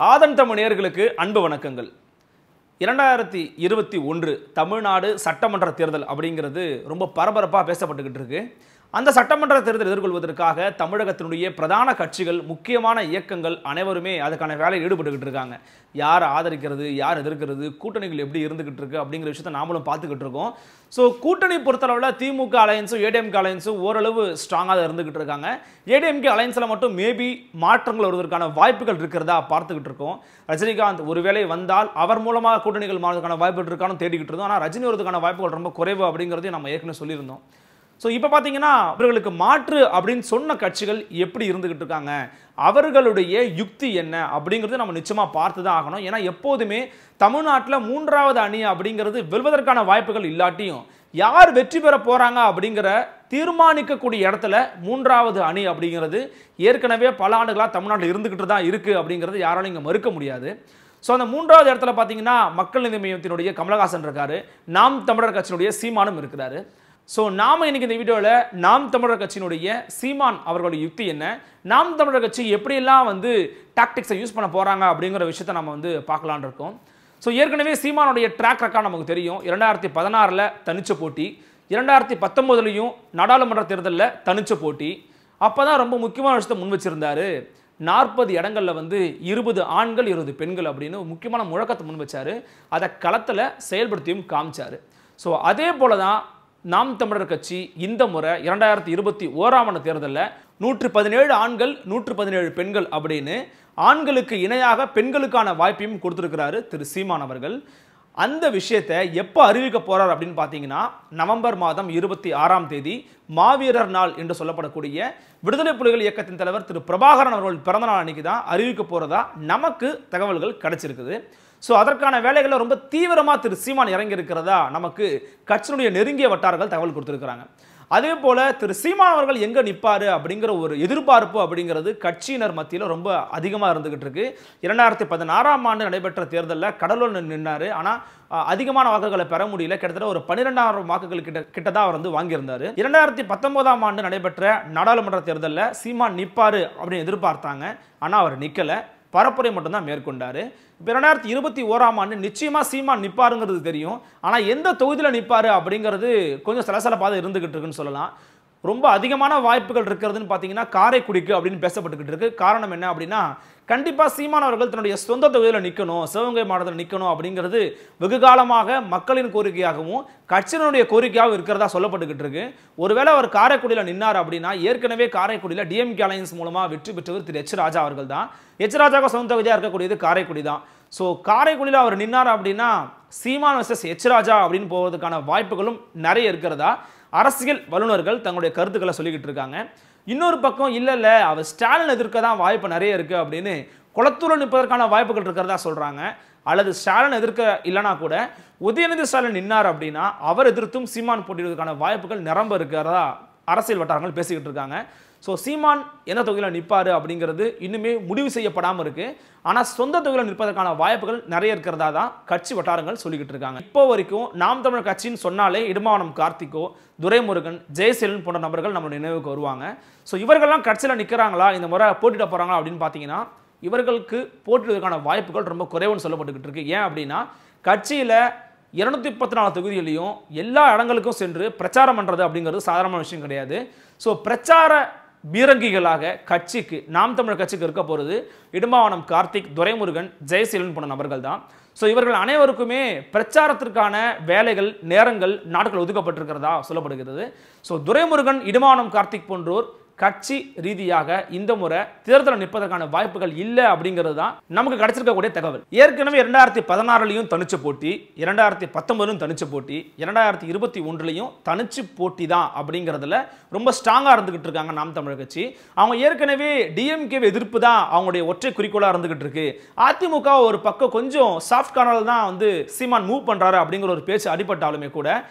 ஆதன் தமிழ் நேயர்களுக்கு அன்பு வணக்கங்கள் இரண்டாயிரத்தி இருபத்தி ஒன்று தமிழ்நாடு சட்டமன்ற தேர்தல் அப்படிங்கிறது ரொம்ப பரபரப்பாக பேசப்பட்டுக்கிட்டு இருக்கு அந்த சட்டமன்ற தேர்தல் எதிர்கொள்வதற்காக தமிழகத்தினுடைய பிரதான கட்சிகள் முக்கியமான இயக்கங்கள் அனைவருமே அதுக்கான வேலையில் ஈடுபட்டுக்கிட்டு இருக்காங்க யார் ஆதரிக்கிறது யார் எதிர்க்கிறது கூட்டணிகள் எப்படி இருந்துகிட்டு இருக்கு அப்படிங்கிற விஷயத்தை நாமளும் பார்த்துக்கிட்டு இருக்கோம் ஸோ கூட்டணி பொறுத்தளவில் திமுக அலையன்ஸும் ஏடிஎம்கே அலையன்ஸும் ஓரளவு ஸ்ட்ராங்காக தான் இருந்துகிட்டு இருக்காங்க ஏடிஎம்கே அலையன்ஸில் மட்டும் மேபி மாற்றங்கள் வருவதற்கான வாய்ப்புகள் இருக்கிறதா பார்த்துக்கிட்டு இருக்கோம் ரஜினிகாந்த் ஒருவேளை வந்தால் அவர் மூலமாக கூட்டணிகள் மாறுவதற்கான வாய்ப்புகள் இருக்கான்னு தேடிக்கிட்டு இருந்தோம் ஆனால் ரஜினி வருவதற்கான வாய்ப்புகள் ரொம்ப குறைவு அப்படிங்கிறதையும் நம்ம ஏற்கனவே சொல்லியிருந்தோம் ஸோ இப்போ பார்த்தீங்கன்னா அவர்களுக்கு மாற்று அப்படின்னு சொன்ன கட்சிகள் எப்படி இருந்துகிட்டு இருக்காங்க அவர்களுடைய யுக்தி என்ன அப்படிங்கிறது நம்ம நிச்சயமாக பார்த்து தான் ஆகணும் ஏன்னா எப்போதுமே தமிழ்நாட்டில் மூன்றாவது அணி அப்படிங்கிறது வெல்வதற்கான வாய்ப்புகள் இல்லாட்டியும் யார் வெற்றி பெற போறாங்க அப்படிங்கிற தீர்மானிக்கக்கூடிய இடத்துல மூன்றாவது அணி அப்படிங்கிறது ஏற்கனவே பல ஆண்டுகளாக தமிழ்நாட்டில் இருந்துகிட்டு தான் இருக்கு அப்படிங்கிறது யாராலும் இங்கே மறுக்க முடியாது ஸோ அந்த மூன்றாவது இடத்துல பார்த்தீங்கன்னா மக்கள் நீதி மையத்தினுடைய கமலஹாசன் இருக்காரு நாம் தமிழர் கட்சியினுடைய சீமானும் இருக்கிறாரு ஸோ நாம இன்னைக்கு இந்த வீடியோவில் நாம் தமிழர் கட்சியினுடைய சீமான் அவர்களுடைய யுக்தி என்ன நாம் தமிழர் கட்சி எப்படியெல்லாம் வந்து டாக்டிக்ஸை யூஸ் பண்ண போறாங்க அப்படிங்கிற விஷயத்தை நம்ம வந்து பார்க்கலான்னு இருக்கோம் ஸோ ஏற்கனவே சீமானுடைய ட்ராக் ரெக்கார்ட் நமக்கு தெரியும் இரண்டாயிரத்தி பதினாறில் தனிச்ச போட்டி இரண்டாயிரத்தி பத்தொம்போதுலையும் நாடாளுமன்ற தேர்தலில் தனிச்ச போட்டி அப்போ தான் ரொம்ப முக்கியமான விஷயத்தை முன் வச்சிருந்தாரு நாற்பது இடங்களில் வந்து இருபது ஆண்கள் இருபது பெண்கள் அப்படின்னு ஒரு முக்கியமான முழக்கத்தை முன் வச்சாரு அதை களத்தில் செயல்படுத்தியும் காமிச்சாரு ஸோ அதே போல தான் நாம் தமிழர் கட்சி இந்த முறை இரண்டாயிரத்தி இருபத்தி ஓராம் ஆண்டு தேர்தலில் நூற்று பதினேழு ஆண்கள் நூற்று பதினேழு பெண்கள் அப்படின்னு ஆண்களுக்கு இணையாக பெண்களுக்கான வாய்ப்பையும் கொடுத்திருக்கிறாரு திரு சீமான் அவர்கள் அந்த விஷயத்தை எப்போ அறிவிக்க போறார் அப்படின்னு பார்த்தீங்கன்னா நவம்பர் மாதம் இருபத்தி ஆறாம் தேதி மாவீரர் நாள் என்று சொல்லப்படக்கூடிய விடுதலை புலிகள் இயக்கத்தின் தலைவர் திரு பிரபாகரன் அவர்கள் பிறந்த நாள் அன்னைக்கு தான் அறிவிக்க போறதா நமக்கு தகவல்கள் கிடைச்சிருக்குது ஸோ அதற்கான வேலைகளை ரொம்ப தீவிரமாக திரு சீமான் இறங்கி இருக்கிறதா நமக்கு கட்சியினுடைய நெருங்கிய வட்டாரங்கள் தகவல் கொடுத்துருக்காங்க அதே போல திரு சீமான் அவர்கள் எங்க நிப்பாரு அப்படிங்கிற ஒரு எதிர்பார்ப்பு அப்படிங்கிறது கட்சியினர் மத்தியில் ரொம்ப அதிகமாக இருந்துகிட்டு இருக்கு இரண்டாயிரத்தி பதினாறாம் ஆண்டு நடைபெற்ற தேர்தலில் கடலூர் நின்னாரு ஆனால் அஹ், அதிகமான வாக்குகளை பெற முடியல கிட்டத்தட்ட ஒரு பன்னிரெண்டாயிரம் வாக்குகள் கிட்ட கிட்ட தான் அவர் வந்து வாங்கியிருந்தாரு இரண்டாயிரத்தி பத்தொன்பதாம் ஆண்டு நடைபெற்ற நாடாளுமன்ற தேர்தலில் சீமான் நிப்பாரு அப்படின்னு எதிர்பார்த்தாங்க ஆனால் அவர் நிக்கல பரப்புரை மட்டும்தான் மேற்கொண்டாரு இப்போ ரெண்டாயிரத்தி இருபத்தி ஓராம் ஆண்டு நிச்சயமா சீமான் நிப்பாருங்கிறது தெரியும் ஆனால் எந்த தொகுதியில் நிப்பாரு அப்படிங்கிறது கொஞ்சம் சலசலப்பாக இருந்துகிட்டு இருக்குன்னு சொல்லலாம் ரொம்ப அதிகமான வாய்ப்புகள் இருக்கிறதுன்னு பார்த்தீங்கன்னா காரைக்குடிக்கு அப்படின்னு பேசப்பட்டுக்கிட்டு இருக்கு காரணம் என்ன அப்படின்னா கண்டிப்பாக சீமான் அவர்கள் தன்னுடைய சொந்த தொகுதியில் நிற்கணும் சிவகங்கை மாவட்டத்தில் நிற்கணும் அப்படிங்கிறது வெகு காலமாக மக்களின் கோரிக்கையாகவும் கட்சியினுடைய கோரிக்கையாகவும் இருக்கிறதா சொல்லப்பட்டுக்கிட்டு இருக்கு ஒருவேளை அவர் காரைக்குடியில் நின்னார் அப்படின்னா ஏற்கனவே காரைக்குடியில் டிஎம்கே அலையன்ஸ் மூலமாக வெற்றி பெற்றவர் திரு எச் ராஜா அவர்கள் தான் எச் ராஜாவுக்கு சொந்த தொகுதியாக இருக்கக்கூடியது காரைக்குடி தான் ஸோ காரைக்குடியில் அவர் நின்னார் அப்படின்னா சீமான் வர்சஸ் எச் ராஜா அப்படின்னு போவதற்கான வாய்ப்புகளும் நிறைய இருக்கிறதா அரசியல் வல்லுநர்கள் தங்களுடைய கருத்துக்களை சொல்லிக்கிட்டு இருக்காங்க இன்னொரு பக்கம் இல்லை இல்லை அவர் ஸ்டாலின் எதிர்க்க தான் வாய்ப்பு நிறைய இருக்குது அப்படின்னு குளத்தூரில் நிற்பதற்கான வாய்ப்புகள் இருக்கிறதா சொல்கிறாங்க அல்லது ஸ்டாலின் எதிர்க்க இல்லைனா கூட உதயநிதி ஸ்டாலின் நின்னார் அப்படின்னா அவர் எதிர்த்தும் சீமான் போட்டியிடுவதற்கான வாய்ப்புகள் நிரம்ப இருக்கிறதா அரசியல் வட்டாரங்கள் பேசிக்கிட்டு இருக்காங்க ஸோ சீமான் எந்த தொகுதியில் நிற்பாரு அப்படிங்கிறது இன்னுமே முடிவு செய்யப்படாமல் இருக்கு ஆனால் சொந்த தொகுதியில் நிற்பதற்கான வாய்ப்புகள் நிறைய இருக்கிறதா தான் கட்சி வட்டாரங்கள் சொல்லிக்கிட்டு இருக்காங்க இப்போ வரைக்கும் நாம் தமிழர் கட்சின்னு சொன்னாலே இடுமாவனம் கார்த்திகோ துரைமுருகன் ஜெயசீலன் போன்ற நபர்கள் நம்ம நினைவுக்கு வருவாங்க ஸோ இவர்கள்லாம் கட்சியில் நிற்கிறாங்களா இந்த முறை போட்டியிட போகிறாங்களா அப்படின்னு பார்த்தீங்கன்னா இவர்களுக்கு போட்டியிடுவதற்கான வாய்ப்புகள் ரொம்ப குறைவுன்னு சொல்லப்பட்டுக்கிட்டு இருக்கு ஏன் அப்படின்னா கட்சியில் இருநூத்தி முப்பத்தி நாலு தொகுதியிலையும் எல்லா இடங்களுக்கும் சென்று பிரச்சாரம் பண்ணுறது அப்படிங்கிறது சாதாரண விஷயம் கிடையாது ஸோ பிரச்சார பீரங்கிகளாக கட்சிக்கு நாம் தமிழர் கட்சிக்கு இருக்க போகிறது இடும்பாவனம் கார்த்திக் துரைமுருகன் ஜெயசீலன் போன்ற நபர்கள் தான் ஸோ இவர்கள் அனைவருக்குமே பிரச்சாரத்திற்கான வேலைகள் நேரங்கள் நாட்கள் ஒதுக்கப்பட்டிருக்கிறதா சொல்லப்படுகிறது ஸோ துரைமுருகன் இடுமாவனம் கார்த்திக் போன்றோர் கட்சி ரீதியாக இந்த முறை தேர்தலில் நிற்பதற்கான வாய்ப்புகள் இல்லை அப்படிங்கிறது தான் நமக்கு கிடைச்சிருக்கக்கூடிய தகவல் ஏற்கனவே இரண்டாயிரத்தி பதினாறுலையும் தனிச்சு போட்டி இரண்டாயிரத்தி பத்தொன்பதுலையும் தனிச்சு போட்டி இரண்டாயிரத்தி இருபத்தி ஒன்றுலையும் தனிச்சு போட்டி தான் அப்படிங்கிறதுல ரொம்ப ஸ்ட்ராங்காக இருந்துகிட்டு இருக்காங்க நாம் தமிழர் கட்சி அவங்க ஏற்கனவே டிஎம்கே எதிர்ப்பு தான் அவங்களுடைய ஒற்றை குறிக்கோளாக இருந்துகிட்டு இருக்கு அதிமுக ஒரு பக்கம் கொஞ்சம் சாஃப்ட் கார்னல் தான் வந்து சீமான் மூவ் பண்றாரு அப்படிங்கிற ஒரு பேச்சு அடிபட்டாலுமே கூட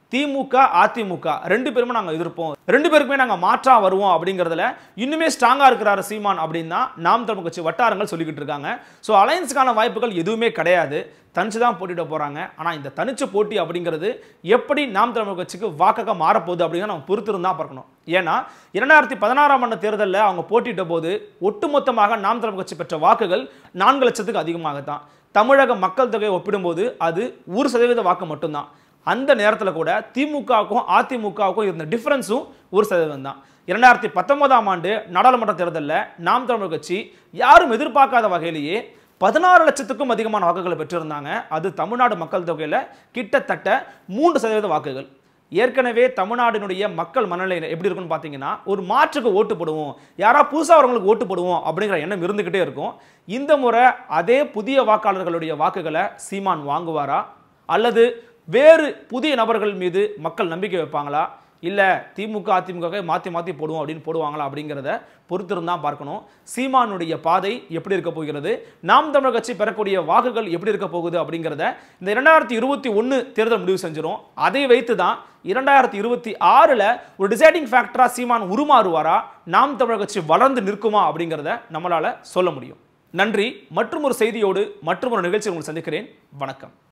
திமுக அதிமுக ரெண்டு பேருமே நாங்கள் எதிர்ப்போம் ரெண்டு பேருக்குமே நாங்கள் மாற்றா வருவோம் அப்படிங்கிறதுல இன்னுமே ஸ்ட்ராங்காக இருக்கிறாரு சீமான் அப்படின்னு தான் நாம் தமிழ் கட்சி வட்டாரங்கள் சொல்லிக்கிட்டு இருக்காங்க ஸோ அலையன்ஸுக்கான வாய்ப்புகள் எதுவுமே கிடையாது தனிச்சு தான் போட்டியிட போகிறாங்க ஆனால் இந்த தனிச்சு போட்டி அப்படிங்கிறது எப்படி நாம் தமிழ் கட்சிக்கு வாக்காக மாறப்போகுது அப்படிங்கிறத நம்ம பொறுத்திருந்து தான் பார்க்கணும் ஏன்னா இரண்டாயிரத்தி பதினாறாம் ஆண்டு தேர்தலில் அவங்க போட்டியிட்ட போது ஒட்டுமொத்தமாக நாம் தமிழ் கட்சி பெற்ற வாக்குகள் நான்கு லட்சத்துக்கு அதிகமாக தான் தமிழக மக்கள் தொகையை ஒப்பிடும்போது அது ஒரு சதவீத வாக்கு மட்டும்தான் அந்த நேரத்தில் கூட திமுகவுக்கும் அதிமுகவுக்கும் இருந்த டிஃபரன்ஸும் ஒரு சதவீதம் தான் இரண்டாயிரத்தி பத்தொன்பதாம் ஆண்டு நாடாளுமன்ற தேர்தலில் நாம் தமிழ் கட்சி யாரும் எதிர்பார்க்காத வகையிலேயே பதினாறு லட்சத்துக்கும் அதிகமான வாக்குகளை பெற்றிருந்தாங்க அது தமிழ்நாடு மக்கள் தொகையில் கிட்டத்தட்ட மூன்று சதவீத வாக்குகள் ஏற்கனவே தமிழ்நாட்டினுடைய மக்கள் மனநிலை எப்படி இருக்குன்னு பார்த்தீங்கன்னா ஒரு மாற்றுக்கு ஓட்டு போடுவோம் யாரா புதுசாக வரவங்களுக்கு ஓட்டு போடுவோம் அப்படிங்கிற எண்ணம் இருந்துக்கிட்டே இருக்கும் இந்த முறை அதே புதிய வாக்காளர்களுடைய வாக்குகளை சீமான் வாங்குவாரா அல்லது வேறு புதிய நபர்கள் மீது மக்கள் நம்பிக்கை வைப்பாங்களா இல்லை திமுக அதிமுக மாற்றி மாற்றி போடுவோம் அப்படின்னு போடுவாங்களா அப்படிங்கிறத பொறுத்திருந்தான் பார்க்கணும் சீமானுடைய பாதை எப்படி இருக்க போகிறது நாம் தமிழர் கட்சி பெறக்கூடிய வாக்குகள் எப்படி இருக்க போகுது அப்படிங்கிறத இந்த இரண்டாயிரத்தி இருபத்தி ஒன்று தேர்தல் முடிவு செஞ்சிடும் அதை வைத்து தான் இரண்டாயிரத்தி இருபத்தி ஆறில் ஒரு டிசைடிங் ஃபேக்டராக சீமான் உருமாறுவாரா நாம் தமிழர் கட்சி வளர்ந்து நிற்குமா அப்படிங்கிறத நம்மளால் சொல்ல முடியும் நன்றி மற்றும் ஒரு செய்தியோடு மற்றும் ஒரு நிகழ்ச்சி உங்களை சந்திக்கிறேன் வணக்கம்